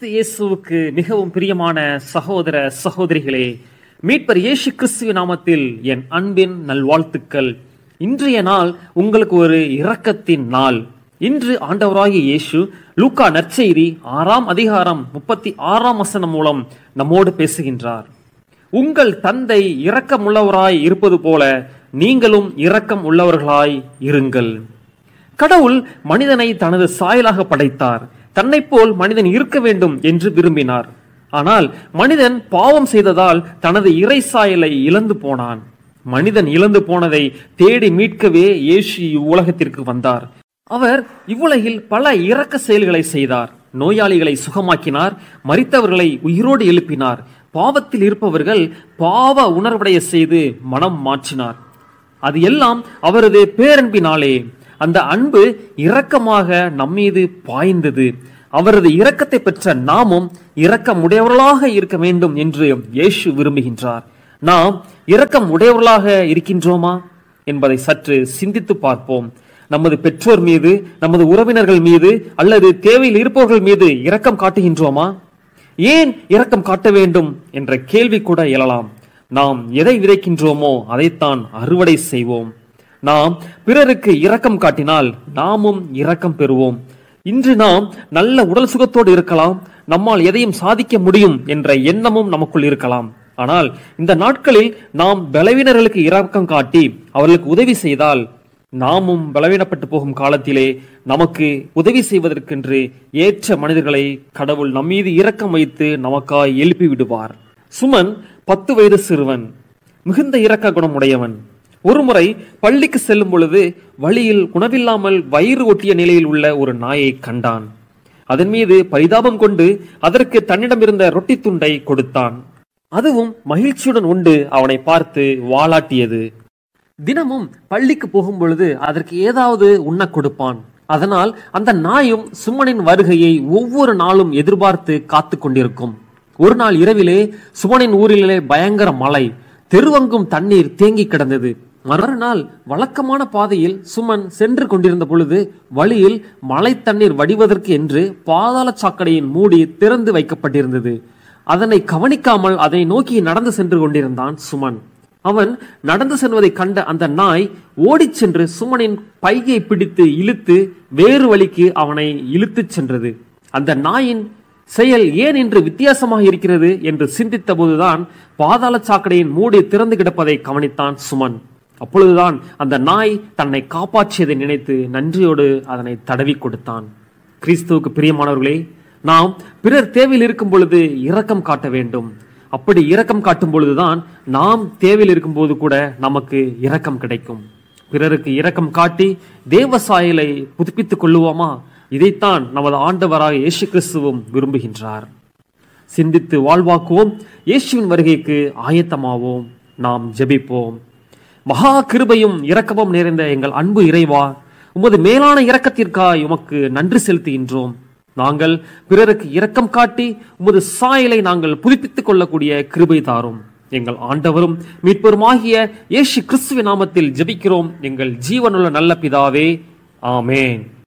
இயேசுவுக்கு மிகவும் பிரியமான சகோதர சகோதரிகளே மீட்பர் இயேசு கிறிஸ்துவ நாமத்தில் என் அன்பின் நல்வாழ்த்துக்கள் இன்றைய நாள் உங்களுக்கு ஒரு இரக்கத்தின் நாள் இன்று ஆண்டவராகிய இயேசு லூக்கா நற்செய்தி ஆறாம் அதிகாரம் முப்பத்தி ஆறாம் வசனம் மூலம் நம்மோடு பேசுகின்றார் உங்கள் தந்தை இரக்கமுள்ளவராய் இருப்பது போல நீங்களும் இரக்கம் உள்ளவர்களாய் இருங்கள் கடவுள் மனிதனை தனது சாயலாக படைத்தார் தன்னைப் போல் மனிதன் இருக்க வேண்டும் என்று விரும்பினார் ஆனால் மனிதன் பாவம் செய்ததால் தனது இறை சாயலை இழந்து போனான் மனிதன் இழந்து போனதை தேடி மீட்கவே இயேசு இவ்வுலகத்திற்கு வந்தார் அவர் இவ்வுலகில் பல இரக்க செயல்களை செய்தார் நோயாளிகளை சுகமாக்கினார் மரித்தவர்களை உயிரோடு எழுப்பினார் பாவத்தில் இருப்பவர்கள் பாவ உணர்வடைய செய்து மனம் மாற்றினார் அது எல்லாம் அவரது பேரன்பினாலே அந்த அன்பு இரக்கமாக நம்மீது பாய்ந்தது அவரது இரக்கத்தை பெற்ற நாமும் இரக்கம் உடையவர்களாக இருக்க வேண்டும் என்று இயேசு விரும்புகின்றார் நாம் இரக்கம் உடையவர்களாக இருக்கின்றோமா என்பதை சற்று சிந்தித்து பார்ப்போம் நமது பெற்றோர் மீது நமது உறவினர்கள் மீது அல்லது தேவையில் இருப்பவர்கள் மீது இரக்கம் காட்டுகின்றோமா ஏன் இரக்கம் காட்ட வேண்டும் என்ற கேள்வி கூட எழலாம் நாம் எதை விதைக்கின்றோமோ அதைத்தான் அறுவடை செய்வோம் நாம் பிறருக்கு இரக்கம் காட்டினால் நாமும் இரக்கம் பெறுவோம் இன்று நாம் நல்ல உடல் சுகத்தோடு இருக்கலாம் நம்மால் எதையும் சாதிக்க முடியும் என்ற எண்ணமும் நமக்குள் இருக்கலாம் ஆனால் இந்த நாட்களில் நாம் பலவீனர்களுக்கு இரக்கம் காட்டி அவர்களுக்கு உதவி செய்தால் நாமும் பலவீனப்பட்டு போகும் காலத்திலே நமக்கு உதவி செய்வதற்கென்று ஏற்ற மனிதர்களை கடவுள் நம்மீது இரக்கம் வைத்து நமக்காய் எழுப்பி விடுவார் சுமன் பத்து வயது சிறுவன் மிகுந்த இரக்க குணம் உடையவன் ஒருமுறை பள்ளிக்கு செல்லும் பொழுது வழியில் உணவில்லாமல் வயிறு ஒட்டிய நிலையில் உள்ள ஒரு நாயை கண்டான் அதன் மீது பரிதாபம் கொண்டு அதற்கு தன்னிடமிருந்த ரொட்டி துண்டை கொடுத்தான் அதுவும் மகிழ்ச்சியுடன் உண்டு அவனை பார்த்து வாலாட்டியது தினமும் பள்ளிக்கு போகும் பொழுது அதற்கு ஏதாவது உண்ண கொடுப்பான் அதனால் அந்த நாயும் சுமனின் வருகையை ஒவ்வொரு நாளும் எதிர்பார்த்து காத்து கொண்டிருக்கும் ஒரு நாள் இரவிலே சுமனின் ஊரிலே பயங்கர மழை தெருவங்கும் தண்ணீர் தேங்கி கிடந்தது மறுநாள் வழக்கமான பாதையில் சுமன் சென்று கொண்டிருந்த பொழுது வழியில் மழை தண்ணீர் வடிவதற்கு என்று பாதாள சாக்கடையின் மூடி திறந்து வைக்கப்பட்டிருந்தது அதனை கவனிக்காமல் அதை நோக்கி நடந்து சென்று கொண்டிருந்தான் சுமன் அவன் நடந்து செல்வதை கண்ட அந்த நாய் ஓடிச் சென்று சுமனின் பையை பிடித்து இழுத்து வேறு வழிக்கு அவனை இழுத்துச் சென்றது அந்த நாயின் செயல் ஏன் இன்று வித்தியாசமாக இருக்கிறது என்று சிந்தித்த போதுதான் பாதாள சாக்கடையின் மூடி திறந்து கிடப்பதை கவனித்தான் சுமன் அப்பொழுதுதான் அந்த நாய் தன்னை காப்பாற்றியதை நினைத்து நன்றியோடு அதனை தடவி கொடுத்தான் கிறிஸ்துவுக்கு பிரியமானவர்களே நாம் பிறர் தேவையில் இருக்கும் பொழுது இரக்கம் காட்ட வேண்டும் அப்படி இரக்கம் காட்டும் பொழுதுதான் நாம் தேவையில் இருக்கும்போது கூட நமக்கு இரக்கம் கிடைக்கும் பிறருக்கு இரக்கம் காட்டி தேவ சாயலை புதுப்பித்துக் கொள்ளுவோமா இதைத்தான் நமது ஆண்டவராக இயேசு கிறிஸ்துவும் விரும்புகின்றார் சிந்தித்து வாழ்வாக்குவோம் இயேசுவின் வருகைக்கு ஆயத்தமாவோம் நாம் ஜெபிப்போம் மகா கிருபையும் இரக்கமும் நிறைந்த எங்கள் அன்பு இறைவா உமது மேலான இரக்கத்திற்காய் உமக்கு நன்றி செலுத்துகின்றோம் நாங்கள் பிறருக்கு இரக்கம் காட்டி உமது சாயலை நாங்கள் புதுப்பித்துக் கொள்ளக்கூடிய கிருபை தாரும் எங்கள் ஆண்டவரும் மீட்பருமாகிய இயேசு கிறிஸ்துவின் நாமத்தில் ஜெபிக்கிறோம் எங்கள் ஜீவனுள்ள நல்ல பிதாவே ஆமேன்